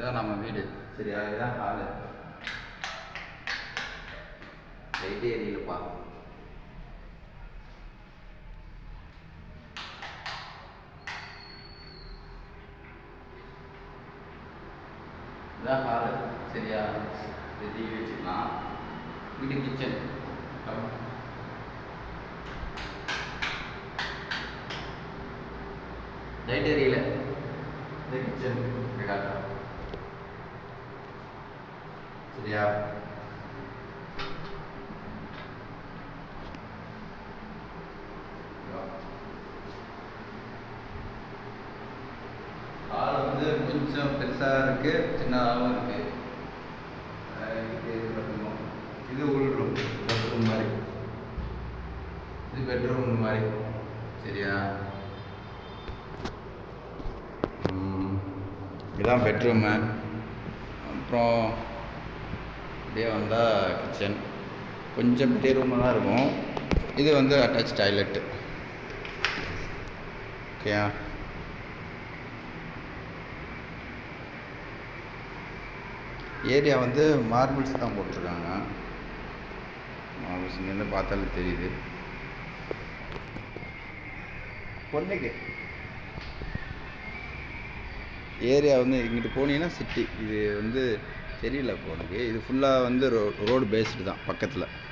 இதான் நம்ம வீடு சரியா இதுதான் ஹாலு லைட்டே எரியலப்பா இதான் ஹாலு சரியா இது டிவி வச்சுக்கலாம் இது கிச்சன் லைட் எரியல இது கிச்சன் காட்டுறேன் சரியா ஹால் வந்து கொஞ்சம் பெருசாக இருக்கு சின்னதாகவும் இருக்கு அஹ் இது பாத்தீங்கன்னா, இது உள் ரூம் பெட்ரூம் மாதிரி இது பெட்ரூம் மாதிரி சரியா ம், இதுதான் பெட்ரூமு அப்புறம் அப்படியே வந்தால் கிச்சன் கொஞ்சம் பெரிய ரூமாக தான் இருக்கும் இது வந்து அட்டாச் டாய்லெட்டு ஓகேயா ஏரியா வந்து மார்பிள்ஸ் தான் போட்டிருக்காங்க மார்பிள்ஸ் இங்கேருந்து பார்த்தாலே தெரியுது பொண்ணுக்கு ஏரியா வந்து இங்கிட்டு போனீங்கன்னா சிட்டி இது வந்து தெரியல இப்போ உனக்கு இது ஃபுல்லாக வந்து ரோ ரோடு பேஸ்டு தான் பக்கத்தில்